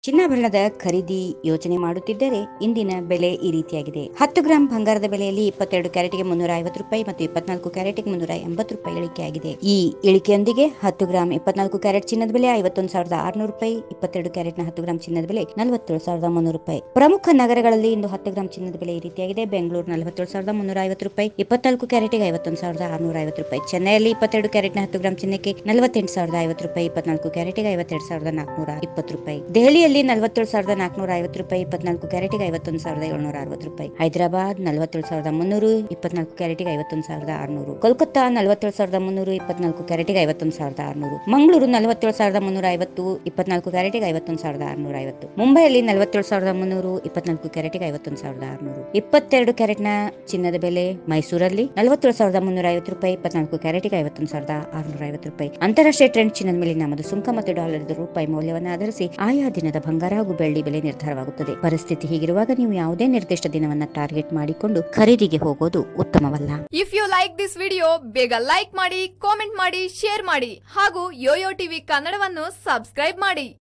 ಚಿನ್ನಾಭರಣದ ಖರೀದಿ ಯೋಚನೆ ಮಾಡುತ್ತಿದ್ದರೆ ಇಂದಿನ ಬೆಲೆ ಈ ರೀತಿಯಾಗಿದೆ ಹತ್ತು ಗ್ರಾಂ ಬಂಗಾರದ ಬೆಲೆಯಲ್ಲಿ ಇಪ್ಪತ್ತೆರಡು ಕ್ಯಾರೆಟ್ಗೆ ಮುನ್ನೂರ ಐವತ್ತು ರೂಪಾಯಿ ಮತ್ತು ಇಪ್ಪತ್ನಾಲ್ಕು ಕ್ಯಾರೆಟ್ಗೆ ಮುನ್ನೂರ ಎಂಬತ್ತು ರೂಪಾಯಿ ಇಳಿಕೆಯಾಗಿದೆ ಈ ಇಳಿಕೆಯೊಂದಿಗೆ ಹತ್ತು ಗ್ರಾಂ ಇಪ್ಪತ್ನಾಲ್ಕು ಕ್ಯಾರೆಟ್ ಚಿನ್ನದ ಬೆಲೆ ಐವತ್ತೊಂದು ಸಾವಿರದ ಆರುನೂರು ರೂಪಾಯಿ ಇಪ್ಪತ್ತೆರಡು ಕ್ಯಾರೆಟ್ನ ಹತ್ತು ಗ್ರಾಂ ಚಿನ್ನದ ಬೆಲೆ ನಲವತ್ತೇಳು ಸಾವಿರದ ಮುನ್ನೂರು ರೂಪಾಯಿ ಪ್ರಮುಖ ನಗರಗಳಲ್ಲಿ ಇಂದು ಹತ್ತು ಗ್ರಾಂ ಚಿನ್ನದ ಬೆಲೆ ಈ ರೀತಿಯಾಗಿದೆ ಬೆಂಗಳೂರು ನಲವತ್ತೇಳು ಸಾವಿರದ ಮುನ್ನೂರ ಐವತ್ತು ರೂಪಾಯಿ ಇಪ್ಪತ್ನಾಲ್ಕು ಕ್ಯಾರೆಟ್ಗೆ ಐವತ್ತೊಂದು ಸಾವಿರದ ಆರುನೂರ ಐವತ್ತು ರೂಪಾಯಿ ಚೆನ್ನೈಯಲ್ಲಿ ಇಪ್ಪತ್ತೆರಡು ಕ್ಯಾರೆಟ್ನ ಹತ್ತು ಗ್ರಾಂ ಚಿನ್ನಕ್ಕೆ ನಲವತ್ತೆಂಟು ಸಾವಿರದ ಐವತ್ತು ರೂಪಾಯಿ ಇಪ್ಪತ್ನಾಲ್ಕು ಕ್ಯಾರೆಟ್ಗೆ ಐವತ್ತೆರಡು ಸಾವಿರದ ನಾಲ್ಕುನೂರ ಇಪ್ಪತ್ತು ರೂಪಾಯಿ ದೆಹಲಿಯಲ್ಲಿ ನಲವತ್ತೇಳು ಸಾವಿರದ ನಾಲ್ಕುನೂರ ಐವತ್ತು ರೂಪಾಯಿ ಇಪ್ಪತ್ನಾಲ್ಕು ಕ್ಯಾರೆಟ್ಗೆ ಐವತ್ತೊಂದು ಸಾವಿರದ ಏಳ್ನೂರ ಅರವತ್ತು ರೂಪಾಯಿ ಹೈದರಾಬಾದ್ ನಲವತ್ತೇಳು ಸಾವಿರದ ಮುನ್ನೂರು ಇಪ್ಪತ್ನಾಲ್ಕು ಕ್ಯಾರೆಟ್ಗೆ ಐವತ್ತೊಂದು ಸಾವಿರದ ಆರುನೂರು ಕೋಲ್ಕತ್ತಾ ನಲವತ್ತೇಳು ಸಾವಿರದ ಮುನ್ನೂರು ಇಪ್ಪತ್ನಾಲ್ಕು ಕ್ಯಾರೆಟ್ಗೆ ಐವತ್ತೊಂದು ಸಾವಿರದ ಆರುನೂರು ಮಂಗಳೂರು ನಲವತ್ತೇಳು ಸಾವಿರದ ಮುನ್ನೂರ ಐವತ್ತು ಇಪ್ಪತ್ನಾಲ್ಕು ಕ್ಯಾರೆಟ್ಗೆ ಐವತ್ತೊಂದು ಸಾವಿರದ ಆರುನೂರ ಐವತ್ತು ಮುಂಬೈಯಲ್ಲಿ ನಲವತ್ತೇಳು ಸಾವಿರದ ಮುನ್ನೂರು ಇಪ್ಪತ್ನಾಲ್ಕು ಕ್ಯಾರೆಟ್ಗೆ ಐವತ್ತೊಂದು ಸಾವಿರದ ಆರುನೂರು ಇಪ್ಪತ್ತೆರಡು ಕ್ಯಾರೆಟ್ನ ಚಿನ್ನದ ಬೆಲೆ ಮೈಸೂರಲ್ಲಿ ನಲವತ್ತೇಳು ಸಾವಿರದ ಮುನ್ನೂರ ಐವತ್ತು ರೂಪಾಯಿ ಇಪ್ಪತ್ನಾಲ್ಕು ಕ್ಯಾರೆಟ್ಗೆ ಐವತ್ತೊಂದು ಸಾವಿರದ ಆರುನೂರ ಐವತ್ತು ರೂಪಾಯಿ ಅಂತಾರಾಷ್ಟ್ರೀಯ ಟ್ರೆಂಡ್ ಚಿನ್ನದ ಮೇಲೆ ನಮ್ಮದು ಸುಂಕ ಮತ್ತು ಡಾಲರ್ ರೂಪಾಯಿ ಮೌಲ್ಯವನ್ನು ಆಧರಿಸಿ ಆಯಾ ದಿನದ ಬಂಗಾರ ಹಾಗೂ ಬೆಳ್ಳಿ ಬೆಲೆ ನಿರ್ಧಾರವಾಗುತ್ತದೆ ಪರಿಸ್ಥಿತಿ ಹೀಗಿರುವಾಗ ನೀವು ಯಾವುದೇ ನಿರ್ದಿಷ್ಟ ದಿನವನ್ನ ಟಾರ್ಗೆಟ್ ಮಾಡಿಕೊಂಡು ಖರೀದಿಗೆ ಹೋಗೋದು ಉತ್ತಮವಲ್ಲ if you like this video ಬೇಗ ಲೈಕ್ ಮಾಡಿ ಕಾಮೆಂಟ್ ಮಾಡಿ ಶೇರ್ ಮಾಡಿ ಹಾಗೂ ಯೋಯೋ ಟಿವಿ ಕನ್ನಡವನ್ನು ಸಬ್ಸ್ಕ್ರೈಬ್ ಮಾಡಿ